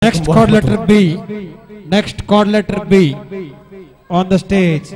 Next chord letter B. Next chord letter B on the stage.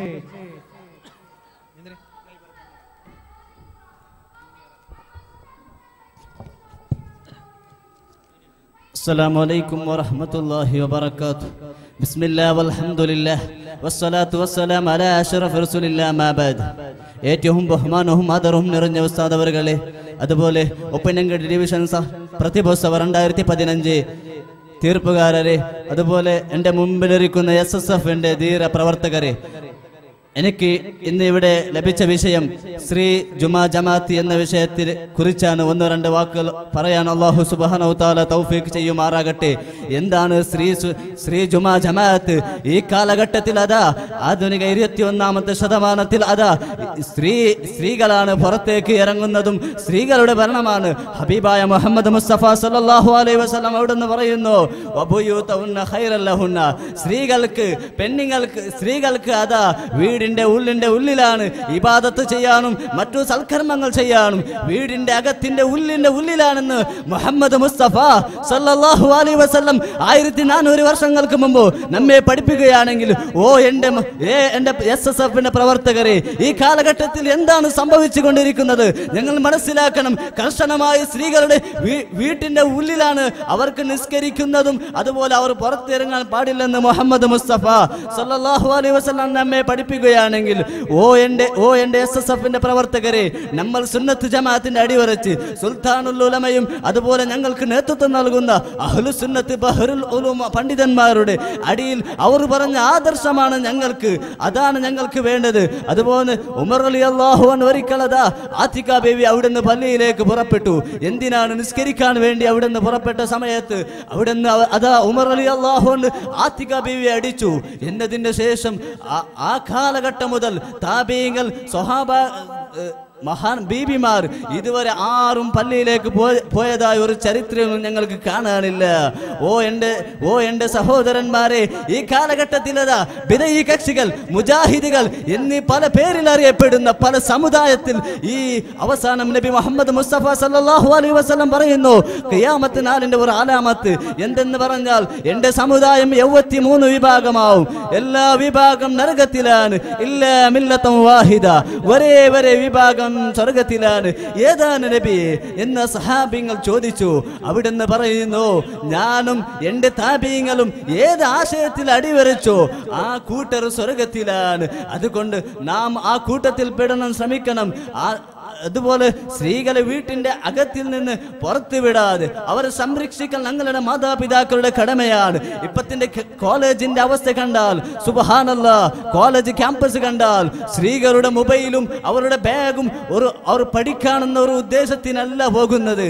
السلام عليكم ورحمة الله وبركاته بسم الله والحمد لله والصلاة والسلام على أشرف رسول الله ما بعد ഏറ്റവും ബഹുമാനവും ആദരവും നിറഞ്ഞ ഉസ്താദ് അവരുകളെ അതുപോലെ ഒപ്പനങ്കട് ഡിവിഷൻ സ പ്രതിഭോത്സവ രണ്ടായിരത്തി പതിനഞ്ച് തീർപ്പുകാരരെ അതുപോലെ എൻ്റെ മുമ്പിലിരിക്കുന്ന എസ് എസ് എഫിൻ്റെ ധീര പ്രവർത്തകരെ എനിക്ക് ഇന്ന് ഇവിടെ ലഭിച്ച വിഷയം ശ്രീ ജുമാ ജമാഅത്ത് എന്ന വിഷയത്തിൽ കുറിച്ചാണ് ഒന്ന് രണ്ട് വാക്കുകൾ പറയാൻ അള്ളാഹു സുബാനു താല തൗഫീഖ് ചെയ്യുമാറാകട്ടെ എന്താണ് ശ്രീ സു- ശ്രീ ജുമാ ജമാഅത്ത് ഈ കാലഘട്ടത്തിൽ അതാ ആധുനിക ഇരുപത്തി ഒന്നാമത്തെ ശതമാനത്തിൽ അതാ സ്ത്രീ സ്ത്രീകളാണ് പുറത്തേക്ക് ഇറങ്ങുന്നതും സ്ത്രീകളുടെ ഭരണമാണ് ഹബീബായ മുഹമ്മദ് മുസ്തഫ സല്ലല്ലാഹു അലൈഹി വസല്ലം അവിടുന്ന് പറയുന്നു വബുയൂതഉന്ന ഖൈറല്ലഹുന്ന സ്ത്രീകൾക്ക് പെണ്ണുങ്ങൾക്ക് സ്ത്രീകൾക്ക് അതാ വീടിന്റെ ഉള്ളിന്റെ ഉള്ളിലാണ് ഇബാദത്ത് ചെയ്യാനും മറ്റു സൽക്കർമ്മങ്ങൾ ചെയ്യാനും വീടിന്റെ അകത്തിന്റെ ഉള്ളിന്റെ ഉള്ളിലാണെന്ന് മുഹമ്മദ് മുസ്തഫ സല്ലല്ലാഹു അലൈഹി വസല്ലം ആയിരത്തി നാനൂറ് വർഷങ്ങൾക്ക് മുമ്പ് നമ്മെ പഠിപ്പിക്കുകയാണെങ്കിൽ ഓ എൻ്റെ മ- ഏ എൻ്റെ എസ് എസ് എഫിന്റെ പ്രവർത്തകരെ ഈ കാലഘട്ടത്തിൽ എന്താണ് സംഭവിച്ചു കൊണ്ടിരിക്കുന്നത് ഞങ്ങൾ മനസ്സിലാക്കണം കർശനമായി സ്ത്രീകളുടെ വീ- വീട്ടിന്റെ ഉള്ളിലാണ് അവർക്ക് നിസ്കരിക്കുന്നതും അതുപോലെ അവർ പുറത്തിറങ്ങാൻ പാടില്ലെന്ന് മുഹമ്മദ് മുസ്തഫ സല്ലല്ലാഹു അലൈഹി വസല്ലം നമ്മെ പഠിപ്പിക്കുകയാണെങ്കിൽ ഓ എൻ്റെ ഓ എൻ്റെ എസ് എസ് എഫിന്റെ പ്രവർത്തകരെ നമ്മൾ സുന്നത്ത് ജമാഅത്തിന്റെ അടിവരച്ച് സുൽത്താനുൽ ഉലമയും അതുപോലെ ഞങ്ങൾക്ക് നേതൃത്വം നൽകുന്ന അഹ്ലു സുന്നത്ത് ബഹറുൽ ഉലൂമ പണ്ഡിതന്മാരുടെ അടിയിൽ അവർ പറഞ്ഞ ആദർശമാണ് ഞങ്ങൾക്ക് അതാണ് ഞങ്ങൾക്ക് വേണ്ടത് അതുപോലെ ഉമർ അലി അള്ളാഹുവൻ ഒരിക്കലതാ ആത്തിക ബേബി അവിടുന്ന് പള്ളിയിലേക്ക് പുറപ്പെട്ടു എന്തിനാണ് നിസ്കരിക്കാൻ വേണ്ടി അവിടുന്ന് പുറപ്പെട്ട സമയത്ത് അവിടുന്ന് അവ- അതാ ഉമർ അലി അള്ളാഹുവൻ ആത്തിക ബേബിയെ അടിച്ചു എന്നതിന്റെ ശേഷം ആ- ആ കാലഘട്ടം മുതൽ താപീയങ്ങൾ സ്വഹാബ ഏഹ്, മഹാൻ ബീബിമാർ ഇതുവരെ ആറും പള്ളിയിലേക്ക് പോയ- പോയതായ ഒരു ചരിത്രവും ഞങ്ങൾക്ക് കാണാനില്ല ഓ എൻ്റെ ഓ എൻ്റെ സഹോദരന്മാരെ ഈ കാലഘട്ടത്തിലതാ വിദയി കക്ഷികൾ മുജാഹിദുകൾ എന്നീ പല പേരിൽ അറിയപ്പെടുന്ന പല സമുദായത്തിൽ ഈ അവസാനം നബി മുഹമ്മദ് മുസ്തഫ സല്ലല്ലാഹു അലൈഹി വസല്ലം പറയുന്നു ഖിയാമത്ത് നാളിന്റെ ഒരു ആലാമത്ത് എന്തെന്ന് പറഞ്ഞാൽ എൻ്റെ സമുദായം എഴുപത്തി മൂന്ന് വിഭാഗമാവും എല്ലാ വിഭാഗം നരകത്തിലാണ് ഇല്ല മില്ലത്തം വാഹിദ ഒരേ ഒരേ വിഭാഗം സ്വർഗത്തിലാണ് ഏതാണ് നബിയെ എന്ന് സഹാബിങ്ങൾ ചോദിച്ചു അവിടുന്ന് പറയുന്നു ഞാനും എൻ്റെ താപീയങ്ങളും ഏത് ആശയത്തിൽ അടിവരച്ചോ ആ കൂട്ടർ സ്വർഗത്തിലാണ് അതുകൊണ്ട് നാം ആ കൂട്ടത്തിൽ പെടണം ശ്രമിക്കണം ആ അതുപോലെ സ്ത്രീകളെ വീട്ടിന്റെ അകത്തിൽ നിന്ന് പുറത്തു വിടാതെ അവരെ സംരക്ഷിക്കൽ ഞങ്ങളുടെ മാതാപിതാക്കളുടെ കടമയാണ് ഇപ്പത്തിന്റെ ക- കോളേജിന്റെ അവസ്ഥ കണ്ടാൽ സുബഹാനല്ല കോളേജ് ക്യാമ്പസ് കണ്ടാൽ സ്ത്രീകളുടെ മൊബൈലും അവരുടെ ബാഗും ഒരു അവർ പഠിക്കാണെന്ന ഒരു ഉദ്ദേശത്തിനല്ല പോകുന്നത്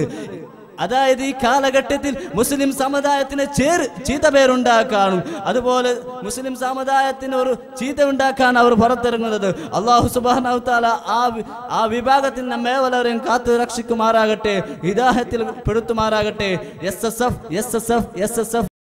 അതായത് ഈ കാലഘട്ടത്തിൽ മുസ്ലിം സമുദായത്തിന് ചേർ ചീത്ത പേരുണ്ടാക്കാനും അതുപോലെ മുസ്ലിം സമുദായത്തിന് ഒരു ചീത്ത ഉണ്ടാക്കാൻ അവർ പുറത്തിറങ്ങുന്നത് അള്ളാഹു സുബാനു താല ആ വി- ആ വിഭാഗത്തിൽ നമ്മെ വളരെയും കാത്തു രക്ഷിക്കുമാറാകട്ടെ ഹിദാഹത്തിൽ പെടുത്തുമാറാകട്ടെ S S F S S F S S F